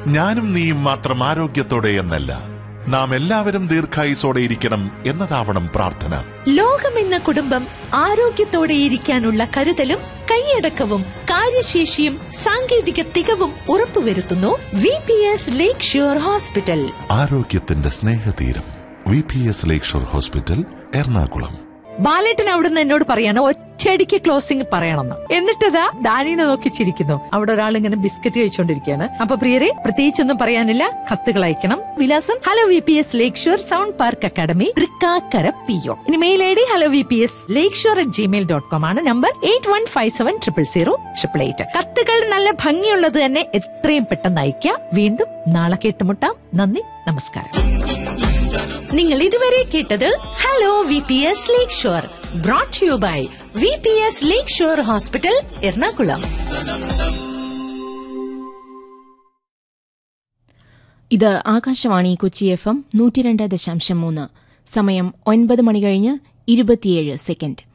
ഞാനും നീയും മാത്രം ആരോഗ്യത്തോടെ എന്നല്ല നാം എല്ലാവരും ദീർഘായുസോടെ ഇരിക്കണം എന്നതാവണം പ്രാർത്ഥന ലോകമെന്ന കുടുംബം ആരോഗ്യത്തോടെ ഇരിക്കാനുള്ള കരുതലും കൈയടക്കവും കാര്യശേഷിയും സാങ്കേതിക തികവും ഉറപ്പുവരുത്തുന്നു V P S Lakeshore Hospital ആരോഗ്യത്തിന്റെ സ്നേഹതീരം V P S Lakeshore Hospital Ernakulam ബാലേട്ടൻ അവിടുന്ന് എന്നോട് പറയാണ് ഒറ്റയടിക്ക് ക്ലോസിംഗ് പറയണമെന്ന് എന്നിട്ടതാ ഡാനിനെ നോക്കി ചിരിക്കുന്നു അവിടെ ഒരാൾ ഇങ്ങനെ ബിസ്ക്കറ്റ് കഴിച്ചുകൊണ്ടിരിക്കുകയാണ് അപ്പൊ പ്രിയരെ പ്രത്യേകിച്ചൊന്നും പറയാനില്ല കത്തുകൾ അയക്കണം വിലാസം hello V P S Lakeshore Sound Park Academy Thrikkakara P O ഇനി mail I D hello V P S Lakeshore at Gmail dot com ആണ് number eight one five seven triple zero triple eight കത്തുകൾ നല്ല ഭംഗിയുള്ളത് തന്നെ എത്രയും പെട്ടെന്ന് അയക്കുക വീണ്ടും നാളെ കേട്ടുമുട്ടാം നന്ദി നമസ്കാരം നിങ്ങൾ ഇതുവരെ കേട്ടത് hello V P S Lakeshore brought you by V P S Lakeshore Hospital Ernakulam ഇത് ആകാശവാണി കൊച്ചി എഫ് എം നൂറ്റിരണ്ട് ദശാംശം മൂന്ന് സമയം ഒൻപത് മണി കഴിഞ്ഞ് ഇരുപത്തിയേഴ് സെക്കൻഡ്